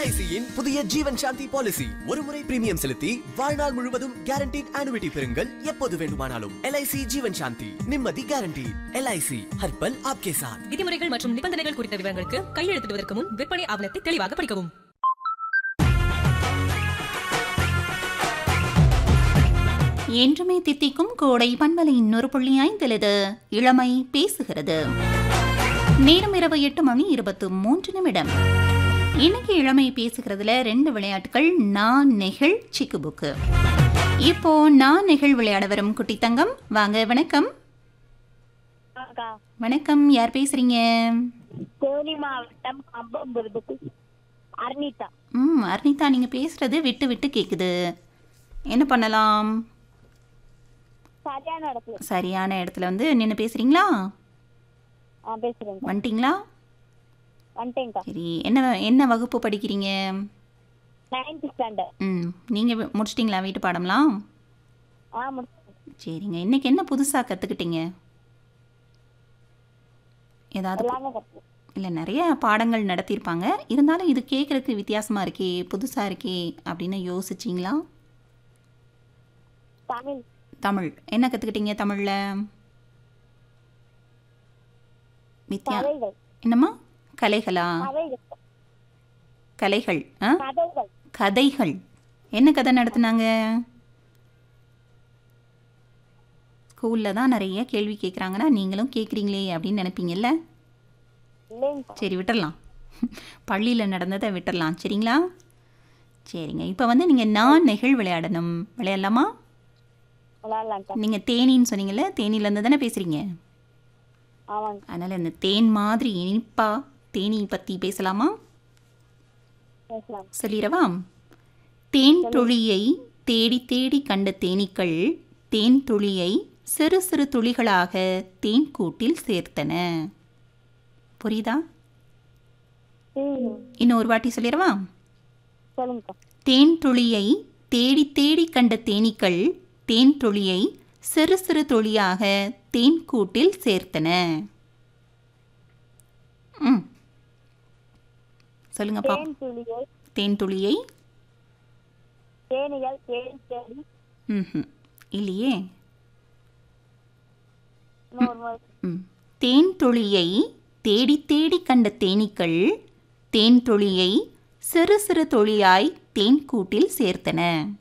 எல்ஐசியின் புதிய ஜீவன் சாந்தி பாலிசி ஒரு முறை பிரீமியம் செலுத்தி வாழ்நாள் முழுவதும் கேரண்டீட் ஆனுவிட்டி பெறுங்கள் எப்போது வேண்டுமானாலும் எல்ஐசி ஜீவன் சாந்தி நிம்மதி கேரண்டி எல்ஐசி ஹர்பல் ஆப்கே சாத் விதிமுறைகள் மற்றும் நிபந்தனைகள் குறித்த விவரங்களுக்கு கையெழுத்திடுவதற்கு முன் விற்பனை ஆவணத்தை தெளிவாக படிக்கவும் என்றுமே தித்திக்கும் கோடை பண்பலை இன்னொரு புள்ளி ஐந்திலது இளமை பேசுகிறது நேரம் இரவு எட்டு மணி இருபத்து மூன்று நிமிடம் இன்னைக்கு இளமை பேசுகிறதுல ரெண்டு விளையாட்டுகள் நான் நெகிழ் சிக்கு புக்கு இப்போ நான் நெகிழ் விளையாட வரும் குட்டி தங்கம் வாங்க வணக்கம் அக்கா வணக்கம் யார் பேசுறீங்க தேனி மாவட்டம் கம்பம்புரத்துக்கு அர்னிதா ம் அர்னிதா நீங்க பேசுறது விட்டு விட்டு கேக்குது என்ன பண்ணலாம் சரியான இடத்துல சரியான இடத்துல வந்து நின்று பேசுறீங்களா ஆ பேசுறேங்க வந்துட்டீங்களா வந்துட்டேங்க்கா சரி என்ன என்ன வகுப்பு படிக்கிறீங்க நைன்த் ஸ்டாண்டர்ட் ம் நீங்கள் முடிச்சிட்டிங்களா வீட்டு பாடம்லாம் ஆ முடிச்சு சரிங்க இன்னைக்கு என்ன புதுசாக கற்றுக்கிட்டீங்க ஏதாவது எல்லாமே கற்று இல்லை நிறைய பாடங்கள் நடத்தியிருப்பாங்க இருந்தாலும் இது கேட்குறதுக்கு வித்தியாசமாக இருக்கே புதுசாக இருக்கே அப்படின்னு யோசிச்சிங்களா தமிழ் தமிழ் என்ன கற்றுக்கிட்டீங்க தமிழில் வித்யா கதைகள் என்னம்மா கலைகளா கதைகள் கலைகள் ஆ கதைகள் கதைகள் என்ன கதை நடத்துனாங்க ஸ்கூலில் தான் நிறைய கேள்வி கேட்குறாங்கன்னா நீங்களும் கேட்குறீங்களே அப்படின்னு நினைப்பீங்கல்ல இல்லைங்கக்கா சரி விட்டுறலாம் பள்ளியில் நடந்ததை விட்டுறலாம் சரிங்களா சரிங்க இப்போ வந்து நீங்கள் நான் நெகிழ் விளையாடணும் விளையாடலாமா விளாட்லாங்க்கா நீங்கள் தேனின்னு சொன்னீங்கல்ல தேனியிலேருந்து தானே பேசுகிறீங்க ஆமாங்க அதனால் இந்த தேன் மாதிரி இனிப்பா தேனி பற்றி பேசலாமா பேசலாம் சொல்லிடவா தேன் துளியை தேடி தேடி கண்ட தேனீக்கள் தேன் துளியை சிறு சிறு துளிகளாக தேன் கூட்டில் சேர்த்தன புரியுதா ம் இன்னொரு வாட்டி சொல்லிடவா சொல்லுங்கக்கா தேன் துளியை தேடி தேடி கண்ட தேனீக்கள் தேன் துளியை சிறு சிறு துளியாக தேன் கூட்டில் சேர்த்தன ம் சொல்லுங்க பாப்போம் தேன் துளியை தேன் துளியை தேனிகள் தேடி தேடி ம் இல்லையே இன்னொரு முறை ம். தேன் துளியை தேடி தேடி கண்ட தேனீக்கள் தேன் துளியை சிறு சிறு துளியாய் தேன் கூட்டில் சேர்த்தன